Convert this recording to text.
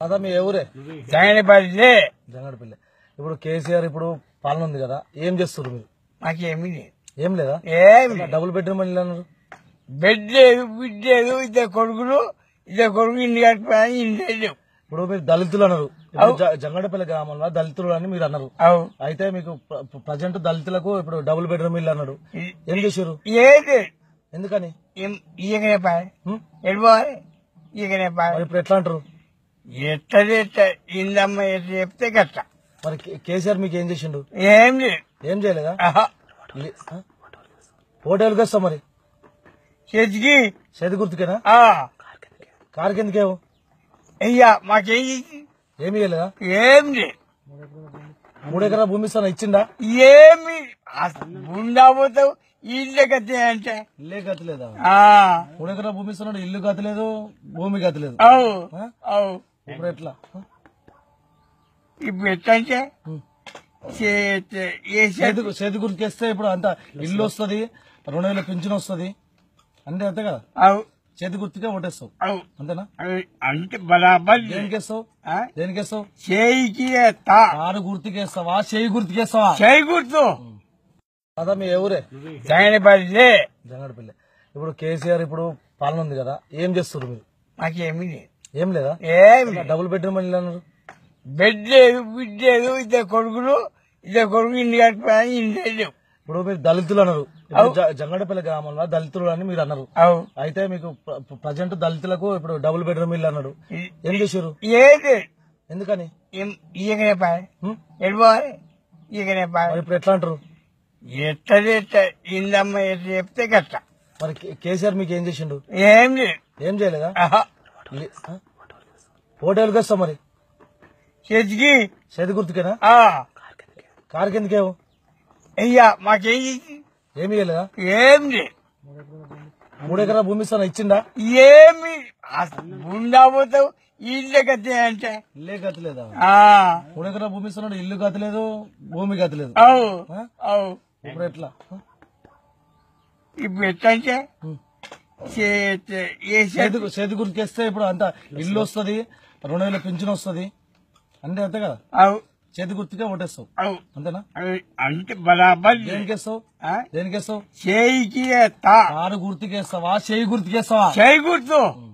అదా మీ ఎవరే జగన్పల్లి జంగడపల్లి ఇప్పుడు కేసీఆర్ ఇప్పుడు పాలన ఉంది కదా ఏం చేస్తారు మీరు మాకేమీ లేదు ఏం లేదా ఏమి లేదు. డబుల్ బెడ్రూమ్ ఇల్లు అన్నారు బెడ్ లేదు బిడ్ లేదు ఇద్దరు కొడుకులు ఇద్దరు కొడుకు ఇంటి కట్టిపోయినా ఇంటి లేవు ఇప్పుడు మీరు దళితులు అన్నారు ఇప్పుడు జ- జంగడపల్లి గ్రామంలో దళితులు అని మీరు అన్నారు అవు అయితే మీకు ప్రజెంట్ దళితులకు ఇప్పుడు డబుల్ బెడ్రూమ్ ఇల్లు అన్నారు ఏం చేశారు ఏది ఎందుకని ఈయకనే పాయ హ్మ్? ఎడిపోవాలి ఈయకనే పాయ మరి ఇప్పుడు ఎట్లా అంటారు ఎట్టది ఎట్ట ఇందమ్మ ఎట్ట చెప్తే గట్ట మరి కే- కేసీఆర్ మీకు ఏం చేసిండు ఏం లేదు ఏం చేయలేదా ఆహా. లే- ఆ? ఓటు వస్తా మరి చేతికి చేతి గుర్తుకేనా ఆ కారు కిందకేవు అయ్యా మాకేం చేసి ఏమి ఇవ్వలేదా ఏం లేదు మూడు ఎకరాల భూమి ఇస్తాను ఇచ్చిందా ఏమి ఉండబోతావు ఇల్లు కత్తే అంటే ఇల్లే గతలేదా ఆ, మూడు ఎకరాల భూమి ఇస్తున్నాడు ఇల్లు గతలేదు భూమి గతలేదు అవు ఆ? అవు ఇప్పుడు ఎట్లా ఆ? ఇప్పుడు ఎట్టంటే ఉం. చే- ఏ చేతి చేతి చేతి గుర్తుకేస్తే ఇప్పుడు అంత ఇల్లు వస్తుంది రెండు వేల పింఛన్ వస్తుంది అంటే అంతే కదా అవు చేతి గుర్తుకే ఓటేస్తావు అవు అంతేనా అవు. అంటే బరాబర్ దేనికి వేస్తావు ఆ? దేనికి వేస్తావు చేయికి తా కారు గుర్తుకేస్తావా చేయి గుర్తుకేస్తావా చేయి గుర్తు అదా మీ ఎవరే జగన్పల్లి జంగడపల్లి ఇప్పుడు కేసీఆర్ ఇప్పుడు పాలన ఉంది కదా ఏం చేస్తారు మీరు మాకేమీ లేదు ఏం లేదా ఏమి లేదు. డబుల్ బెడ్రూమ్ ఇల్లు అన్నారు బెడ్ లేదు బిడ్ లేదు ఇద్దరు కొడుకులు ఇద్దరు కొడుకు ఇంటి కట్టిపోయినా ఇంటి లేవు ఇప్పుడు మీరు దళితులు అన్నారు ఇప్పుడు జ- జంగడపల్లి గ్రామంలో దళితులు అని మీరు అన్నారు అవు అయితే మీకు ప్రజెంట్ దళితులకు ఇప్పుడు డబుల్ బెడ్రూమ్ ఇల్లు అన్నారు ఏం చేశారు ఏది ఎందుకని ఈయకనే పాయ హ్మ్? ఎడిపోవాలి ఈయకనే పాయ మరి ఇప్పుడు ఎట్లా అంటారు ఎట్టది ఎట్ట ఇందమ్మ ఎట్ట చెప్తే గట్ట మరి కే- కేసీఆర్ మీకు ఏం చేసిండు ఏం లేదు ఏం చేయలేదా ఆహా. లే- ఆ? ఓటు ఎవరికి వేస్తావు మరి చేతికి చేతి గుర్తుకేనా ఆ కారు కిందకేవు అయ్యా మాకేం చేసి ఏమి ఇవ్వలేదా ఏం లేదు మూడు ఎకరాల భూమి ఇస్తాను ఇచ్చిందా ఏమి ఉండబోతావు ఇల్లు కత్తే అంటే ఇల్లే గతలేదా ఆ మూడు ఎకరాల భూమి ఇస్తున్నాడు ఇల్లు గతలేదు భూమి గతలేదు అవు ఆ? అవు ఇప్పుడు ఎట్లా ఆ? ఇప్పుడు ఎట్టంటే ఉం. చే- చే- ఏ చేతి చేతి చేతి గుర్తుకేస్తే ఇప్పుడు అంత ఇల్లు వస్తుంది రెండు వేల పింఛన్ వస్తుంది అంటే అంతే కదా అవు చేతి గుర్తుకే ఓటేస్తావు అవు అంతేనా అవు. అంటే బరాబర్ దేనికి వేస్తావు ఆ? దేనికి వేస్తావు చేయికి తా కారు గుర్తుకేస్తావా చేయి గుర్తుకేస్తావా చేయి గుర్తు